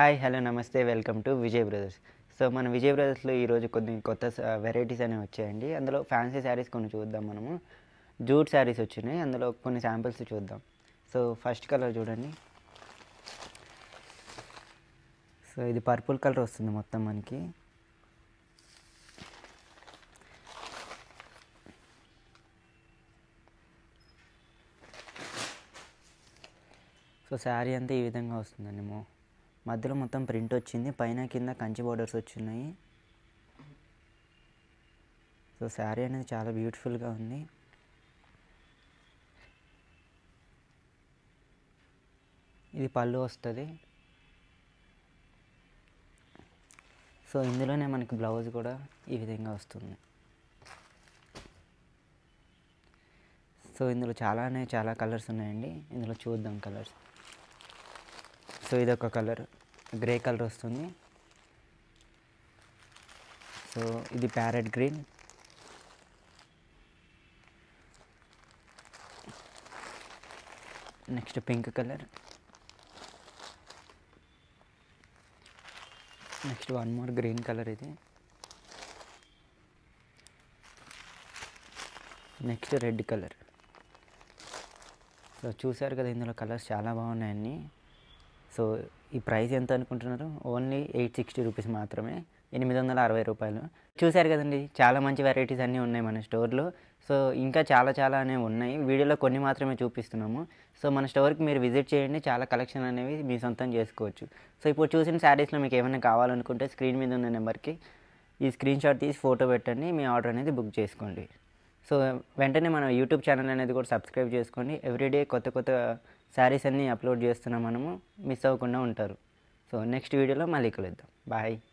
hi hello నమస్తే welcome to Vijay brothers so మన విజయ్ బ్రదర్స్లో ఈరోజు కొన్ని కొత్త వెరైటీస్ అనేవి వచ్చాయండి అందులో ఫ్యాన్సీ శారీస్ కొన్ని చూద్దాం మనము జూట్ శారీస్ వచ్చినాయి అందులో కొన్ని శాంపిల్స్ చూద్దాం సో ఫస్ట్ కలర్ చూడండి సో ఇది పర్పుల్ కలర్ వస్తుంది మొత్తం మనకి సో శారీ అంతా ఈ విధంగా వస్తుందండి మో మధ్యలో మొత్తం ప్రింట్ వచ్చింది పైన కింద కంచి బోర్డర్స్ వచ్చినాయి సో శారీ అనేది చాలా బ్యూటిఫుల్గా ఉంది ఇది పళ్ళు వస్తుంది సో ఇందులోనే మనకి బ్లౌజ్ కూడా ఈ విధంగా వస్తుంది సో ఇందులో చాలానే చాలా కలర్స్ ఉన్నాయండి ఇందులో చూద్దాం కలర్స్ సో ఇది ఒక కలర్ గ్రే కలర్ వస్తుంది సో ఇది parrot green next pink colour next one more green colour ఇది నెక్స్ట్ రెడ్ కలర్ సో చూసారు కదా ఇందులో కలర్స్ చాలా బాగున్నాయండి సో ఈ ప్రైస్ ఎంత అనుకుంటున్నారు ఓన్లీ ఎయిట్ సిక్స్టీ రూపీస్ మాత్రమే ఎనిమిది వందల అరవై రూపాయలు చూశారు కదండి చాలా మంచి వెరైటీస్ అన్నీ ఉన్నాయి మన స్టోర్లో సో ఇంకా చాలా చాలా అనేవి ఉన్నాయి వీడియోలో కొన్ని మాత్రమే చూపిస్తున్నాము సో మన స్టోర్కి మీరు విజిట్ చేయండి చాలా కలెక్షన్ అనేవి మీ సొంతం చేసుకోవచ్చు సో ఇప్పుడు చూసిన శారీస్లో మీకు ఏమైనా కావాలనుకుంటే స్క్రీన్ మీద ఉన్న నెంబర్కి ఈ స్క్రీన్ షాట్ తీసి ఫోటో పెట్టండి మీ ఆర్డర్ అనేది బుక్ చేసుకోండి సో వెంటనే మన యూట్యూబ్ ఛానల్ అనేది కూడా సబ్స్క్రైబ్ చేసుకోండి ఎవ్రీడే కొత్త కొత్త శారీస్ అన్నీ అప్లోడ్ చేస్తున్నాం మనము మిస్ అవ్వకుండా ఉంటారు సో నెక్స్ట్ వీడియోలో మళ్ళీ కలుద్దాం బాయ్